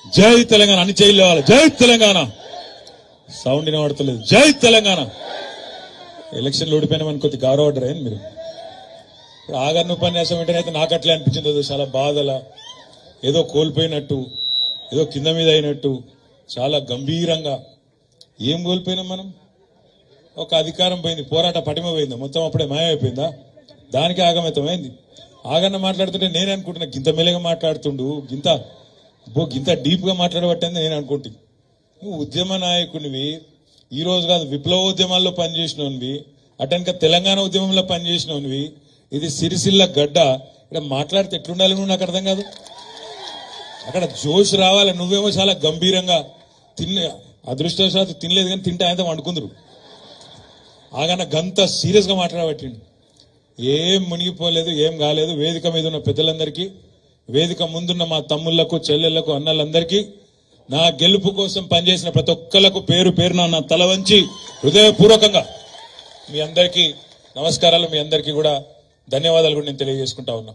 జై తెలంగాణ అన్ని జైలు లేవాలి జై తెలంగాణ సౌండ్ వినబడతలేదు జై తెలంగాణ ఎలక్షన్లు ఓడిపోయినామని కొద్ది గౌరవడ్డరా ఏంది మీరు ఇప్పుడు ఆగన్న ఉపన్యాసం ఏంటనైతే నాకు అట్లే అనిపించింది అది చాలా బాధలా ఏదో కోల్పోయినట్టు ఏదో కింద మీద అయినట్టు చాలా గంభీరంగా ఏం కోల్పోయినాం మనం ఒక అధికారం పోయింది పోరాట పటిమ పోయింది మొత్తం అప్పుడే మాయమైపోయిందా దానికి ఆగమితమైంది ఆగన్న మాట్లాడుతుంటే నేను అనుకుంటున్నా గింత మెల్లగా మాట్లాడుతుండు గింత బో గింత డీప్ గా మాట్లాడబట్టని నేను అనుకుంటుంది నువ్వు ఉద్యమ నాయకునివి ఈ రోజు కాదు విప్లవోద్యమాల్లో పనిచేసినవి అటెనక తెలంగాణ ఉద్యమంలో పనిచేసినవి ఇది సిరిసిల్ల గడ్డ ఇక్కడ మాట్లాడితే ఎట్లుండాలి నువ్వు నాకు అర్థం కాదు అక్కడ జోష్ రావాలి నువ్వేమో చాలా గంభీరంగా తిన్న అదృష్టవశాత్తు తినలేదు కానీ తింటే ఆయన వండుకుందరు ఆగన్న గంత సీరియస్ గా మాట్లాడబట్టిండు ఏం మునిగిపోలేదు ఏం కాలేదు వేదిక మీద ఉన్న పెద్దలందరికీ వేదిక ముందున్న మా తమ్ముళ్లకు చెల్లెళ్లకు అన్నలందరికీ నా గెలుపు కోసం పనిచేసిన ప్రతి ఒక్కళ్లకు పేరు పేరున నా తల వంచి హృదయపూర్వకంగా మీ అందరికీ నమస్కారాలు మీ అందరికీ కూడా ధన్యవాదాలు కూడా నేను తెలియజేసుకుంటా ఉన్నా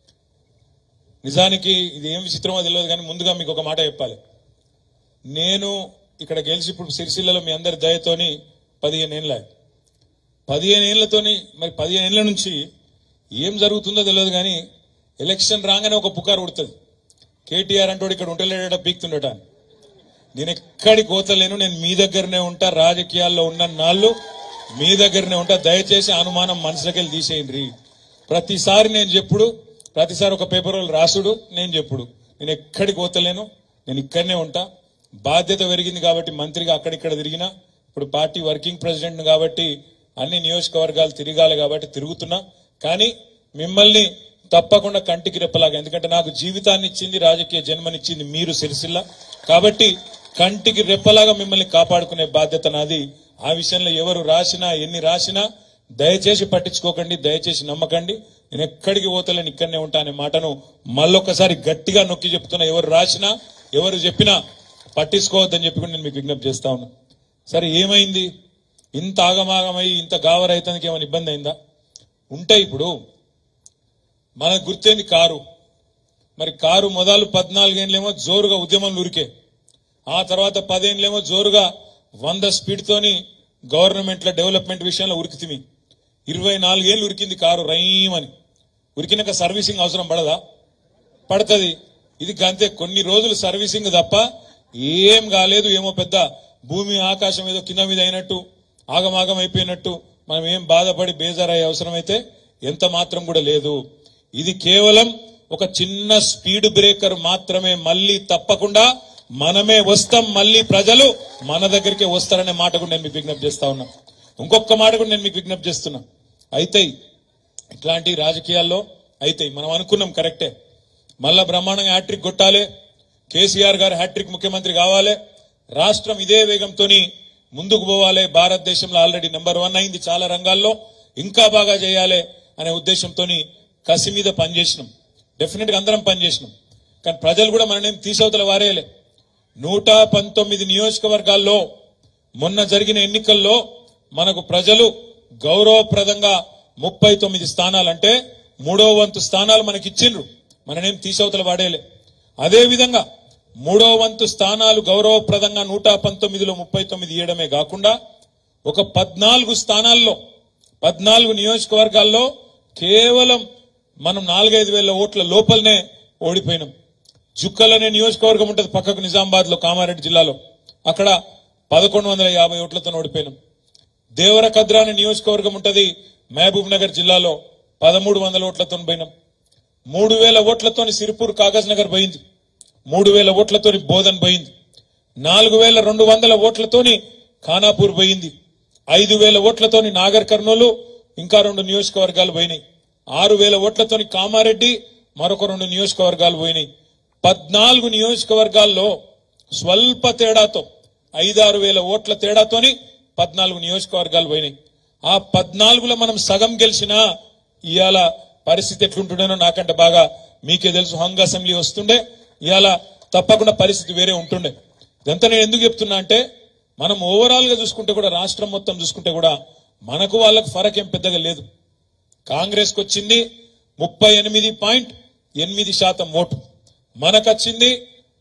నిజానికి ఇది ఏం విచిత్రమో తెలియదు కానీ ముందుగా మీకు ఒక మాట చెప్పాలి నేను ఇక్కడ గెలిచి ఇప్పుడు సిరిసిల్లలో మీ అందరి దయతోని పదిహేను ఏళ్ళ పదిహేను ఏళ్లతోని మరి పదిహేను ఏళ్ల నుంచి ఏం జరుగుతుందో తెలియదు కానీ ఎలక్షన్ రాగానే ఒక పుకారు ఉడుతుంది కేటీఆర్ అంటోడు ఇక్కడ ఉంటలేడట పీక్తుండట అని. నేను ఎక్కడికి పోతలేను నేను మీ దగ్గరనే ఉంటా రాజకీయాల్లో ఉన్న నాళ్ళు మీ దగ్గరనే ఉంటా దయచేసి అనుమానం మనసులోకి వెళ్ళి తీసేయండి ప్రతిసారి నేను చెప్పుడు ప్రతిసారి ఒక పేపర్ వాళ్ళు రాసుడు నేను చెప్పుడు నేను ఎక్కడికి పోతలేను నేను ఇక్కడనే ఉంటా బాధ్యత పెరిగింది కాబట్టి మంత్రిగా అక్కడిక్కడ తిరిగినా ఇప్పుడు పార్టీ వర్కింగ్ ప్రెసిడెంట్ కాబట్టి అన్ని నియోజకవర్గాలు తిరగాలి కాబట్టి తిరుగుతున్నా కానీ మిమ్మల్ని తప్పకుండా కంటికి రెప్పలాగా ఎందుకంటే నాకు జీవితాన్ని ఇచ్చింది రాజకీయ జన్మనిచ్చింది మీరు సిరిసిల్ల కాబట్టి కంటికి రెప్పలాగా మిమ్మల్ని కాపాడుకునే బాధ్యత నాది ఆ విషయంలో ఎవరు రాసినా ఎన్ని రాసినా దయచేసి పట్టించుకోకండి దయచేసి నమ్మకండి నేను ఎక్కడికి పోతలేను ఇక్కడనే ఉంటా అనే మాటను మళ్ళొక్కసారి గట్టిగా నొక్కి చెప్తున్నా ఎవరు రాసినా ఎవరు చెప్పినా పట్టించుకోవద్దని చెప్పి కూడా నేను మీకు విజ్ఞప్తి చేస్తా ఉన్నా సరే ఏమైంది ఇంత ఆగమాగమై ఇంత గావ రైతానికి ఏమైనా ఇబ్బంది అయిందా ఉంటే ఇప్పుడు మనకు గుర్తేంది కారు మరి కారు మొదలు పద్నాలుగేళ్ళేమో జోరుగా ఉద్యమం ఉరికే ఆ తర్వాత పదేళ్ళేమో జోరుగా వంద స్పీడ్ తోని గవర్నమెంట్ల డెవలప్మెంట్ విషయంలో ఉరికితిమి ఇరవై నాలుగేళ్ళు ఉరికింది కారు రైమని ఉరికినాక సర్వీసింగ్ అవసరం పడదా పడుతుంది ఇది అంతే కొన్ని రోజులు సర్వీసింగ్ తప్ప ఏం కాలేదు ఏమో పెద్ద భూమి ఆకాశం ఏదో కింద మీద అయినట్టు ఆగమాగం అయిపోయినట్టు మనం ఏం బాధపడి బేజారయ్యే అవసరం అయితే ఎంత మాత్రం కూడా లేదు ఇది కేవలం ఒక చిన్న స్పీడ్ బ్రేకర్ మాత్రమే మళ్ళీ తప్పకుండా మనమే వస్తాం మళ్ళీ ప్రజలు మన దగ్గరికే వస్తారనే మాట కూడా నేను మీకు విజ్ఞప్తి చేస్తా ఉన్నా ఇంకొక మాట కూడా నేను మీకు విజ్ఞప్తి చేస్తున్నా అయితే ఇట్లాంటి రాజకీయాల్లో అయితే మనం అనుకున్నాం కరెక్టే మళ్ళా బ్రహ్మాండంగా హ్యాట్రిక్ కొట్టాలి కేసీఆర్ గారు హ్యాట్రిక్ ముఖ్యమంత్రి కావాలి రాష్ట్రం ఇదే వేగంతో ముందుకు పోవాలి భారతదేశంలో ఆల్రెడీ నెంబర్ వన్ అయింది చాలా రంగాల్లో ఇంకా బాగా చేయాలి అనే ఉద్దేశంతో కసి మీద పనిచేసినాం డెఫినెట్ గా అందరం పనిచేసినాం కానీ ప్రజలు కూడా మననేం తీసవతల వారేలే నూట పంతొమ్మిది నియోజకవర్గాల్లో మొన్న జరిగిన ఎన్నికల్లో మనకు ప్రజలు గౌరవప్రదంగా ముప్పై తొమ్మిది స్థానాలంటే మూడో వంతు స్థానాలు మనకి ఇచ్చిండ్రు మననేం తీసవతల వాడేలే అదే విధంగా మూడో వంతు స్థానాలు గౌరవప్రదంగా నూట పంతొమ్మిదిలో ముప్పై తొమ్మిది ఇవ్వడమే కాకుండా ఒక పద్నాలుగు స్థానాల్లో పద్నాలుగు నియోజకవర్గాల్లో కేవలం మనం నాలుగైదు వేల ఓట్ల లోపలనే ఓడిపోయినాం జుక్కల్ అనే నియోజకవర్గం ఉంటుంది పక్కకు నిజామాబాద్ లో కామారెడ్డి జిల్లాలో అక్కడ పదకొండు వందల యాభై ఓట్లతో ఓడిపోయినాం దేవరకద్ర అనే నియోజకవర్గం ఉంటది మహబూబ్ నగర్ జిల్లాలో పదమూడు వందల ఓట్లతో పోయినాం మూడు వేల ఓట్లతోని సిరిపూర్ కాగజ్ నగర్ పోయింది మూడు వేల ఓట్లతోని బోధన్ పోయింది నాలుగు వేల రెండు వందల ఓట్లతోని ఖానాపూర్ పోయింది ఐదు వేల ఓట్లతోని నాగర్ కర్నూలు ఇంకా రెండు నియోజకవర్గాలు పోయినాయి ఆరు వేల ఓట్లతోని కామారెడ్డి మరొక రెండు నియోజకవర్గాలు పోయినాయి పద్నాలుగు నియోజకవర్గాల్లో స్వల్ప తేడాతో ఐదారు వేల ఓట్ల తేడాతోని పద్నాలుగు నియోజకవర్గాలు పోయినాయి ఆ పద్నాలుగులో మనం సగం గెలిచినా ఇవాళ పరిస్థితి ఎట్లుంటుండేనో నాకంటే బాగా మీకే తెలుసు హంగ్ అసెంబ్లీ వస్తుండే ఇవాళ తప్పకుండా పరిస్థితి వేరే ఉంటుండే ఇదంతా నేను ఎందుకు చెప్తున్నా అంటే మనం ఓవరాల్ గా చూసుకుంటే కూడా రాష్ట్రం మొత్తం చూసుకుంటే కూడా మనకు వాళ్ళకు ఫరక్ ఏం పెద్దగా లేదు కాంగ్రెస్ కు వచ్చింది ముప్పై ఎనిమిది పాయింట్ ఎనిమిది శాతం ఓటు మనకు వచ్చింది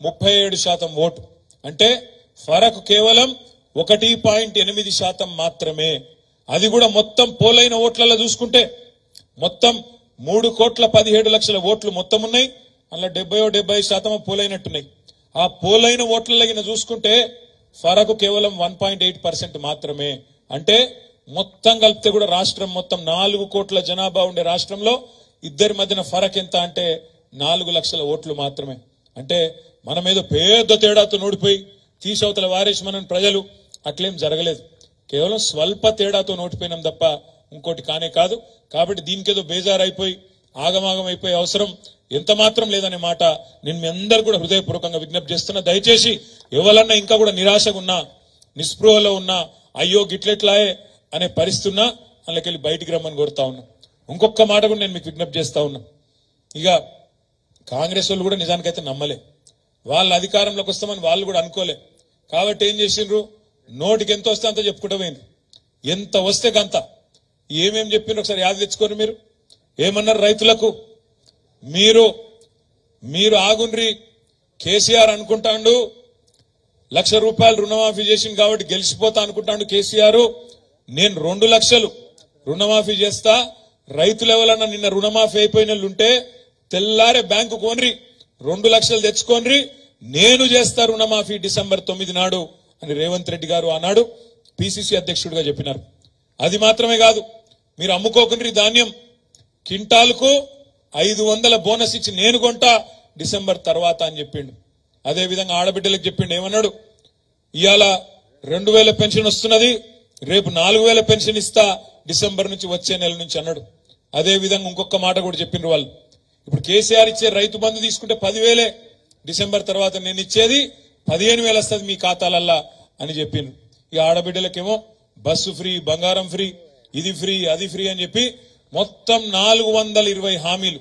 ముప్పై ఏడు శాతం ఓటు అంటే ఫరక్ కేవలం ఒకటి పాయింట్ ఎనిమిది శాతం మాత్రమే అది కూడా మొత్తం పోలైన ఓట్లలో చూసుకుంటే మొత్తం మూడు కోట్ల పదిహేడు లక్షల ఓట్లు మొత్తం ఉన్నాయి అందులో డెబ్బై డెబ్బై శాతం పోలైనట్టున్నాయి ఆ పోలైన ఓట్లగిన చూసుకుంటే ఫరకు కేవలం వన్ పాయింట్ ఎయిట్ పర్సెంట్ మాత్రమే అంటే మొత్తం కలిపితే కూడా రాష్ట్రం మొత్తం నాలుగు కోట్ల జనాభా ఉండే రాష్ట్రంలో ఇద్దరి మధ్యన ఫరక్ ఎంత అంటే నాలుగు లక్షల ఓట్లు మాత్రమే అంటే మనం ఏదో పెద్ద తేడాతో నోడిపోయి తీసవతల వారేసి మనం ప్రజలు అట్లేం జరగలేదు కేవలం స్వల్ప తేడాతో నోటిపోయినాం తప్ప ఇంకోటి కానే కాదు కాబట్టి దీనికేదో బేజారైపోయి ఆగమాగం అయిపోయే అవసరం ఎంత మాత్రం లేదనే మాట నేను మీ అందరు కూడా హృదయపూర్వకంగా విజ్ఞప్తి చేస్తున్నా దయచేసి ఎవరన్నా ఇంకా కూడా నిరాశగా ఉన్నా నిస్పృహలో ఉన్నా అయ్యో గిట్లెట్లాయే అనే పరిస్థితి ఉన్నా అందులోకెళ్ళి బయటికి రమ్మని కోరుతా ఉన్నా ఇంకొక మాట కూడా నేను మీకు విజ్ఞప్తి చేస్తా ఉన్నా ఇక కాంగ్రెస్ వాళ్ళు కూడా నిజానికైతే నమ్మలే వాళ్ళ అధికారంలోకి వస్తామని వాళ్ళు కూడా అనుకోలే కాబట్టి ఏం చేసిండ్రు నోటికి ఎంత వస్తే అంత చెప్పుకుంటూ పోయింది ఎంత వస్తే గంత ఏమేం చెప్పిండ్రు ఒకసారి యాద తెచ్చుకోరు మీరు ఏమన్నారు రైతులకు మీరు మీరు ఆగుండ్రి కేసీఆర్ అనుకుంటాండు లక్ష రూపాయలు రుణమాఫీ చేసింది కాబట్టి గెలిచిపోతా అనుకుంటాడు కేసీఆర్ నేను రెండు లక్షలు రుణమాఫీ చేస్తా రైతులు ఎవరన్నా నిన్న రుణమాఫీ అయిపోయిన వాళ్ళు ఉంటే తెల్లారే బ్యాంకు కోన్రి రెండు లక్షలు తెచ్చుకోన్రి నేను చేస్తా రుణమాఫీ డిసెంబర్ తొమ్మిది నాడు అని రేవంత్ రెడ్డి గారు ఆనాడు పిసిసి అధ్యక్షుడిగా చెప్పినారు అది మాత్రమే కాదు మీరు అమ్ముకోకుండ్రి ధాన్యం కింటాల్కు ఐదు వందల బోనస్ ఇచ్చి నేను కొంటా డిసెంబర్ తర్వాత అని చెప్పిండు అదే విధంగా ఆడబిడ్డలకు చెప్పిండు ఏమన్నాడు ఇవాళ రెండు వేల పెన్షన్ వస్తున్నది రేపు నాలుగు వేల పెన్షన్ ఇస్తా డిసెంబర్ నుంచి వచ్చే నెల నుంచి అన్నాడు అదే విధంగా ఇంకొక మాట కూడా చెప్పిండ్రు వాళ్ళు ఇప్పుడు కేసీఆర్ ఇచ్చే రైతు బంధు తీసుకుంటే పదివేలే డిసెంబర్ తర్వాత నేను ఇచ్చేది పదిహేను వేలు వస్తుంది మీ ఖాతాలల్లా అని చెప్పిండ్రు ఈ ఆడబిడ్డలకేమో బస్సు ఫ్రీ బంగారం ఫ్రీ ఇది ఫ్రీ అది ఫ్రీ అని చెప్పి మొత్తం నాలుగు వందల ఇరవై హామీలు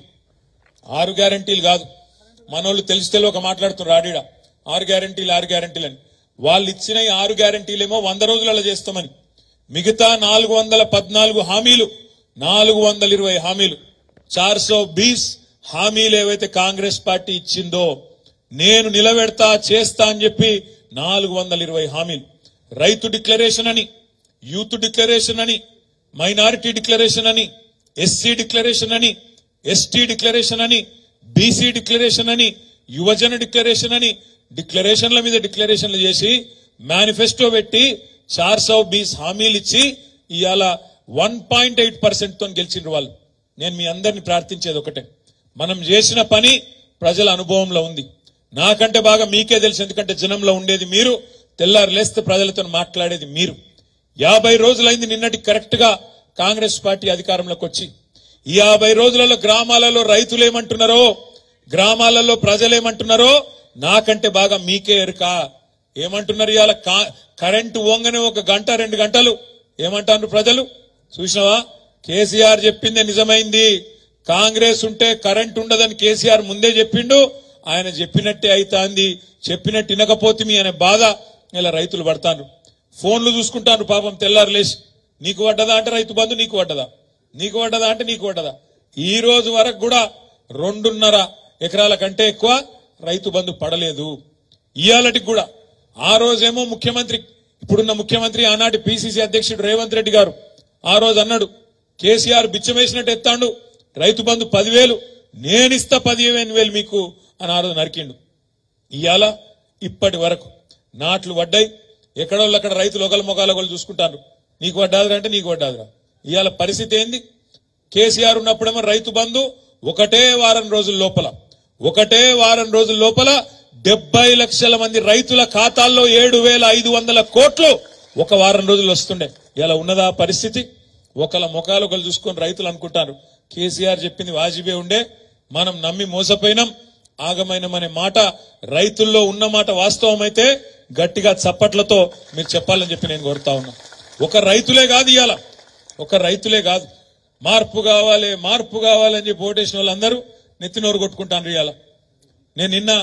ఆరు గ్యారంటీలు కాదు మనోళ్ళు తెలిసి తెలియక మాట్లాడుతున్నారు ఆడిడ ఆరు గ్యారంటీలు ఆరు గ్యారంటీలు అని వాళ్ళు ఇచ్చిన ఈ ఆరు గ్యారంటీలేమో వంద రోజులలో చేస్తామని మిగతా నాలుగు వందల పద్నాలుగు హామీలు నాలుగు వందల ఇరవై హామీలు చార్ సో బీస్ హామీలు ఏవైతే కాంగ్రెస్ పార్టీ ఇచ్చిందో నేను నిలబెడతా చేస్తా అని చెప్పి నాలుగు వందల ఇరవై హామీలు రైతు డిక్లరేషన్ అని యూత్ డిక్లరేషన్ అని మైనారిటీ డిక్లరేషన్ అని ఎస్సీ డిక్లరేషన్ అని ఎస్టీ డిక్లరేషన్ అని బీసీ డిక్లరేషన్ అని యువజన డిక్లరేషన్ అని డిక్లరేషన్ల మీద డిక్లరేషన్లు చేసి మేనిఫెస్టో పెట్టి చార్ సౌ బీస్ హామీలు ఇచ్చి ఇవాళ వన్ పాయింట్ ఎయిట్ పర్సెంట్ తో గెలిచిండ్రు వాళ్ళు నేను మీ అందరిని ప్రార్థించేది ఒకటే మనం చేసిన పని ప్రజల అనుభవంలో ఉంది నాకంటే బాగా మీకే తెలుసు ఎందుకంటే జనంలో ఉండేది మీరు తెల్లారు లేస్తే ప్రజలతో మాట్లాడేది మీరు యాభై రోజులైంది నిన్నటి కరెక్ట్ గా కాంగ్రెస్ పార్టీ అధికారంలోకి వచ్చి ఈ యాభై రోజులలో గ్రామాలలో రైతులు ఏమంటున్నారో గ్రామాలలో ప్రజలు ఏమంటున్నారో నాకంటే బాగా మీకే ఎరుక ఏమంటున్నారు ఇవాళ కా- కరెంటు ఓంగనే ఒక గంట రెండు గంటలు ఏమంటారు ప్రజలు చూసినావా కేసీఆర్ చెప్పిందే నిజమైంది కాంగ్రెస్ ఉంటే కరెంట్ ఉండదని కేసీఆర్ ముందే చెప్పిండు ఆయన చెప్పినట్టే అయితాంది చెప్పినట్టు వినకపోతే మీ అనే బాధ ఇలా రైతులు పడతాను ఫోన్లు చూసుకుంటాను పాపం తెల్లారు లేచి నీకు పడ్డదా అంటే రైతు బంధు నీకు పడ్డదా నీకు పడ్డదా అంటే నీకు పడ్డదా ఈ రోజు వరకు కూడా రెండున్నర ఎకరాల కంటే ఎక్కువ రైతు బంధు పడలేదు ఇయాలటికి కూడా ఆ రోజేమో ముఖ్యమంత్రి ఇప్పుడున్న ముఖ్యమంత్రి ఆనాటి పిసిసి అధ్యక్షుడు రేవంత్ రెడ్డి గారు ఆ రోజు అన్నాడు కేసీఆర్ బిచ్చమేసినట్టు ఎత్తాడు రైతు బంధు పదివేలు నేనిస్తా పదిహేను వేలు మీకు అని ఆ రోజు నరికిండు ఇవాళ ఇప్పటి వరకు నాట్లు పడ్డాయి ఎక్కడోళ్ళు అక్కడ రైతులు ఒకళ్ళ మొగాలు ఒకళ్ళు చూసుకుంటారు నీకు పడ్డాదిరా అంటే నీకు పడ్డాదిరా ఇవాళ పరిస్థితి ఏంది కేసీఆర్ ఉన్నప్పుడేమో రైతు బంధు ఒకటే వారం రోజుల లోపల ఒకటే వారం రోజుల లోపల డెబ్బై లక్షల మంది రైతుల ఖాతాల్లో ఏడు వేల ఐదు వందల కోట్లు ఒక వారం రోజులు వస్తుండే ఇలా ఉన్నదా పరిస్థితి ఒకళ్ళ ముఖాలు ఒకళ్ళు చూసుకొని రైతులు అనుకుంటారు కేసీఆర్ చెప్పింది వాజిబే ఉండే మనం నమ్మి మోసపోయినాం ఆగమైనమనే మాట రైతుల్లో ఉన్న మాట వాస్తవం అయితే గట్టిగా చప్పట్లతో మీరు చెప్పాలని చెప్పి నేను కోరుతా ఉన్నా ఒక రైతులే కాదు ఇవాళ ఒక రైతులే కాదు మార్పు కావాలి మార్పు కావాలని చెప్పి ఓటేసిన వాళ్ళందరూ నెత్తినోరు కొట్టుకుంటాను ఇవాళ నేను నిన్న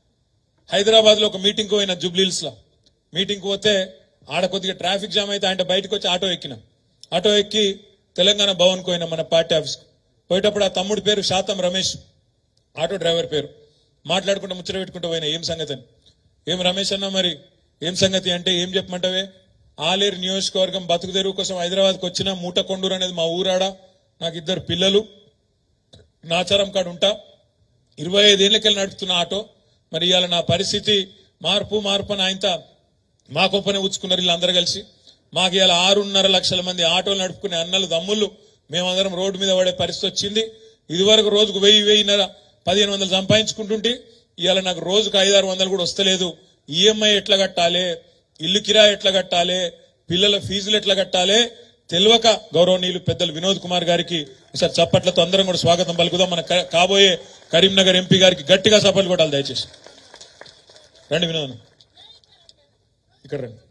హైదరాబాద్ లో ఒక మీటింగ్ పోయిన జూబ్లీల్స్ లో మీటింగ్ పోతే ఆడ కొద్దిగా ట్రాఫిక్ జామ్ అయితే ఆయన బయటకు వచ్చి ఆటో ఎక్కిన ఆటో ఎక్కి తెలంగాణ భవన్ పోయినా మన పార్టీ ఆఫీస్ పోయేటప్పుడు ఆ తమ్ముడి పేరు శాతం రమేష్ ఆటో డ్రైవర్ పేరు మాట్లాడుకుంటూ ముచ్చట పెట్టుకుంటూ పోయినా ఏం సంగతి అని ఏం రమేష్ అన్న మరి ఏం సంగతి అంటే ఏం చెప్పమంటావే ఆలేరు నియోజకవర్గం బతుకు తెరువు కోసం హైదరాబాద్కి వచ్చిన మూటకొండూరు అనేది మా ఊరాడ నాకు ఇద్దరు పిల్లలు నాచారం కాడ ఉంటా ఇరవై ఐదేళ్లకెళ్ళి నడుపుతున్న ఆటో మరి ఇవాళ నా పరిస్థితి మార్పు మార్పు అని ఆయనతో మా గొప్పనే ఉచ్చుకున్నారు వీళ్ళందరూ కలిసి మాకు ఇవాళ ఆరున్నర లక్షల మంది ఆటోలు నడుపుకునే అన్నలు తమ్ముళ్ళు మేమందరం రోడ్డు మీద పడే పరిస్థితి వచ్చింది ఇదివరకు రోజుకు వెయ్యి వెయ్యిన్నర పదిహేను వందలు సంపాదించుకుంటుంటే ఇవాళ నాకు రోజుకు ఐదారు వందలు కూడా వస్తలేదు ఈఎంఐ ఎట్లా కట్టాలి ఇల్లు కిరాయి ఎట్లా కట్టాలి పిల్లల ఫీజులు ఎట్లా కట్టాలి తెలియక గౌరవనీయులు పెద్దలు వినోద్ కుమార్ గారికి ఈసారి చప్పట్లతో అందరం కూడా స్వాగతం పలుకుదాం మన క- కాబోయే కరీంనగర్ ఎంపీ గారికి గట్టిగా సపోర్ట్ కొట్టాలి దయచేసి రండి వినోద్ అన్న. ఇక్కడ రండి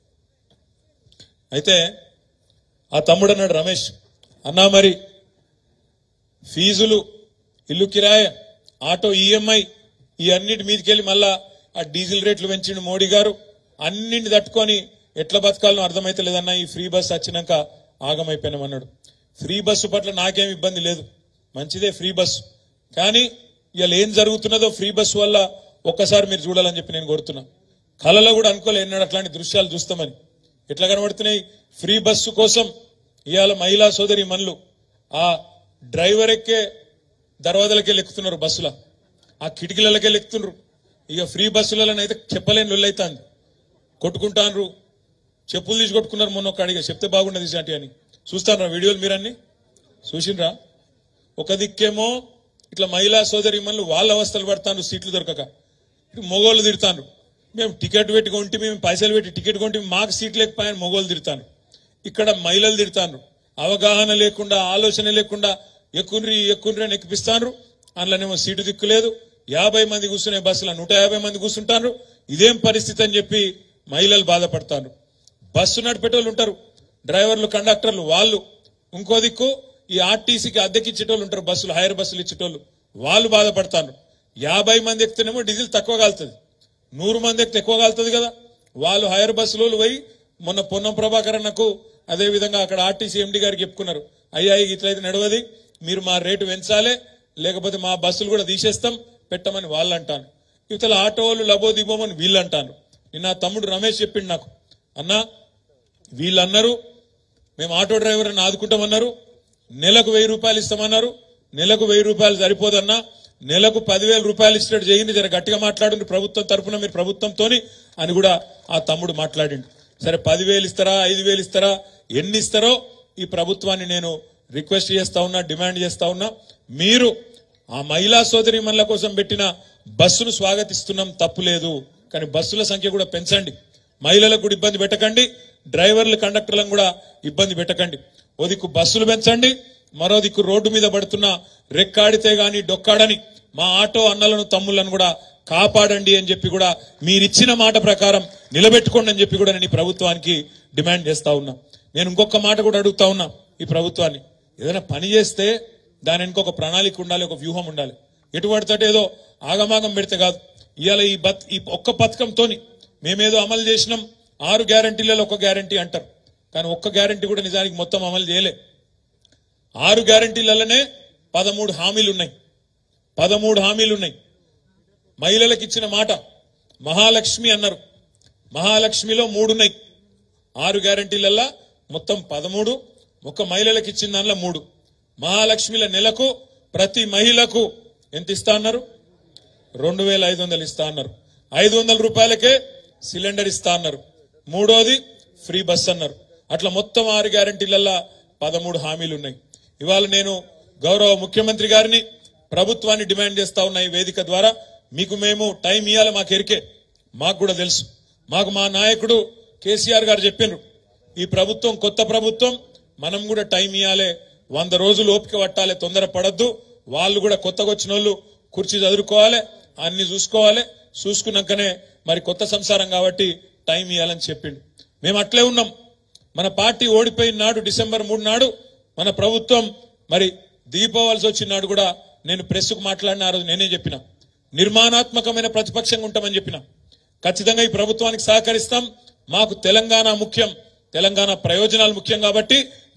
అయితే ఆ తమ్ముడు అన్నాడు రమేష్ అన్నా మరి ఫీజులు ఇల్లు కిరాయ ఆటో ఈఎంఐ ఈ అన్నిటి మీదకెళ్ళి మళ్ళా ఆ డీజిల్ రేట్లు పెంచిండు మోడీ గారు అన్నింటిని తట్టుకొని ఎట్లా బతకాలో అర్థమైతే లేదన్నా ఈ ఫ్రీ బస్ వచ్చినాక ఆగమైపోయినామన్నాడు ఫ్రీ బస్సు పట్ల నాకేం ఇబ్బంది లేదు మంచిదే ఫ్రీ బస్సు కానీ ఇవాళ ఏం జరుగుతున్నదో ఫ్రీ బస్సు వల్ల ఒక్కసారి మీరు చూడాలని చెప్పి నేను కోరుతున్నా కళలో కూడా అనుకోలే ఎన్నాడు అట్లాంటి దృశ్యాలు చూస్తామని ఎట్లా కనబడుతున్నాయి ఫ్రీ బస్సు కోసం ఇవాళ మహిళా సోదరి మనులు ఆ డ్రైవర్ ఎక్కే దర్వాజలకే ఎక్కుతున్నారు బస్సుల ఆ కిటికీలకే ఎక్కుతున్నారు ఇక ఫ్రీ బస్సులలో అయితే చెప్పలేని లొల్లైతాంది కొట్టుకుంటాన్రు చెప్పులు తీసి కొట్టుకున్నారు మొన్న ఒక అడిగా చెప్తే బాగుండదు ఇలాంటి అని చూస్తారా వీడియోలు మీరన్నీ చూసిండ్రా ఒక దిక్కేమో ఇట్లా మహిళా సోదరి మనులు వాళ్ళ అవస్థలు పడతాను సీట్లు దొరకక ఇటు మొగోళ్ళు తిడతాను మేము టికెట్ పెట్టి కొంటే మేము పైసలు పెట్టి టికెట్ కొంటే మాకు సీట్లు లేకపోయాను మొగోళ్ళు తిడతాను ఇక్కడ మహిళలు తిడతాను అవగాహన లేకుండా ఆలోచన లేకుండా ఎక్కుండ్రి ఎక్కుండ్రి అని ఎక్కిపిస్తాను అందులోనేమో సీటు దిక్కులేదు యాభై మంది కూర్చునే బస్సులో నూట యాభై మంది కూర్చుంటారు ఇదేం పరిస్థితి అని చెప్పి మహిళలు బాధపడతారు బస్సు నడిపేటోళ్ళు ఉంటారు డ్రైవర్లు కండక్టర్లు వాళ్ళు ఇంకో దిక్కు ఈ ఆర్టీసీకి అద్దెకి ఇచ్చేటోళ్ళు ఉంటారు బస్సులు హైర్ బస్సులు ఇచ్చేటోళ్ళు వాళ్ళు బాధపడతారు యాభై మంది ఎక్కితేనేమో డీజిల్ తక్కువ కాలుతుంది నూరు మంది ఎక్కితే ఎక్కువ కాలుతుంది కదా వాళ్ళు హైర్ బస్సులు పోయి మొన్న పొన్నం ప్రభాకర్ అన్నకు అదే విధంగా అక్కడ ఆర్టీసీ ఎండి గారికి చెప్పుకున్నారు అయ్యా ఇట్లయితే నడవది మీరు మా రేటు పెంచాలే లేకపోతే మా బస్సులు కూడా తీసేస్తాం పెట్టమని వాళ్ళు అంటాను ఇవతల ఆటో వాళ్ళు లబో దిబోమని వీళ్ళు అంటాను నిన్న ఆ తమ్ముడు రమేష్ చెప్పిండు నాకు అన్నా వీళ్ళు అన్నారు మేము ఆటో డ్రైవర్ అని ఆదుకుంటామన్నారు నెలకు వెయ్యి రూపాయలు ఇస్తామన్నారు నెలకు వెయ్యి రూపాయలు సరిపోదన్నా నెలకు పదివేల రూపాయలు ఇచ్చినట్టు చేయండి జర గట్టిగా మాట్లాడండి ప్రభుత్వం తరపున మీరు ప్రభుత్వంతోని అని కూడా ఆ తమ్ముడు మాట్లాడిండు సరే పదివేలు ఇస్తారా ఐదు వేలు ఇస్తారా ఎన్ని ఇస్తారో ఈ ప్రభుత్వాన్ని నేను రిక్వెస్ట్ చేస్తా ఉన్నా డిమాండ్ చేస్తా ఉన్నా మీరు ఆ మహిళా సోదరి మనల కోసం పెట్టిన బస్సును స్వాగతిస్తున్నాం తప్పు లేదు కానీ బస్సుల సంఖ్య కూడా పెంచండి మహిళలకు కూడా ఇబ్బంది పెట్టకండి డ్రైవర్లు కండక్టర్లను కూడా ఇబ్బంది పెట్టకండి ఓ దిక్కు బస్సులు పెంచండి మరో దిక్కు రోడ్డు మీద పడుతున్న రెక్కాడితే గాని డొక్కాడని మా ఆటో అన్నలను తమ్ముళ్లను కూడా కాపాడండి అని చెప్పి కూడా మీరిచ్చిన మాట ప్రకారం నిలబెట్టుకోండి అని చెప్పి కూడా నేను ఈ ప్రభుత్వానికి డిమాండ్ చేస్తా ఉన్నా నేను ఇంకొక మాట కూడా అడుగుతా ఉన్నా ఈ ప్రభుత్వాన్ని ఏదైనా పని చేస్తే దాని వెనుక ఒక ప్రణాళిక ఉండాలి ఒక వ్యూహం ఉండాలి ఎటు పడితే ఏదో ఆగమాగం పెడితే కాదు ఇవాళ ఈ బత్ ఈ ఒక్క పథకంతోని మేమేదో అమలు చేసినాం ఆరు గ్యారంటీలలో ఒక గ్యారంటీ అంటారు కానీ ఒక్క గ్యారంటీ కూడా నిజానికి మొత్తం అమలు చేయలే ఆరు గ్యారంటీలలోనే పదమూడు హామీలు ఉన్నాయి పదమూడు హామీలు ఉన్నాయి మహిళలకు ఇచ్చిన మాట మహాలక్ష్మి అన్నారు మహాలక్ష్మిలో మూడున్నాయి ఆరు గ్యారంటీలల్లా మొత్తం పదమూడు ఒక మహిళలకు ఇచ్చిన దానిలో మూడు మహాలక్ష్మిల నెలకు ప్రతి మహిళకు ఎంత ఇస్తా అన్నారు రెండు వేల ఐదు వందలు ఇస్తా అన్నారు ఐదు వందల రూపాయలకే సిలిండర్ ఇస్తా అన్నారు మూడోది ఫ్రీ బస్ అన్నారు అట్లా మొత్తం ఆరు గ్యారంటీలల్లా పదమూడు హామీలు ఉన్నాయి ఇవాళ నేను గౌరవ ముఖ్యమంత్రి గారిని ప్రభుత్వాన్ని డిమాండ్ చేస్తా ఉన్న ఈ వేదిక ద్వారా మీకు మేము టైం ఇవ్వాలి మాకు ఎరికే మాకు కూడా తెలుసు మాకు మా నాయకుడు కేసీఆర్ గారు చెప్పిండ్రు ఈ ప్రభుత్వం కొత్త ప్రభుత్వం మనం కూడా టైం ఇవ్వాలి వంద రోజులు ఓపిక పట్టాలి తొందర పడద్దు వాళ్ళు కూడా కొత్తగా వచ్చిన వాళ్ళు కుర్చీ చదువుకోవాలి అన్ని చూసుకోవాలి చూసుకున్నాకనే మరి కొత్త సంసారం కాబట్టి టైం ఇవ్వాలని చెప్పిండు మేము అట్లే ఉన్నాం మన పార్టీ ఓడిపోయిన నాడు డిసెంబర్ మూడు నాడు మన ప్రభుత్వం మరి దిగిపోవాల్సి వచ్చిన నాడు కూడా నేను ప్రెస్కు మాట్లాడిన ఆ రోజు నేనే చెప్పిన నిర్మాణాత్మకమైన ప్రతిపక్షంగా ఉంటామని చెప్పిన ఖచ్చితంగా ఈ ప్రభుత్వానికి సహకరిస్తాం మాకు తెలంగాణ ముఖ్యం తెలంగాణ ప్రయోజనాలు ముఖ్యం కాబట్టి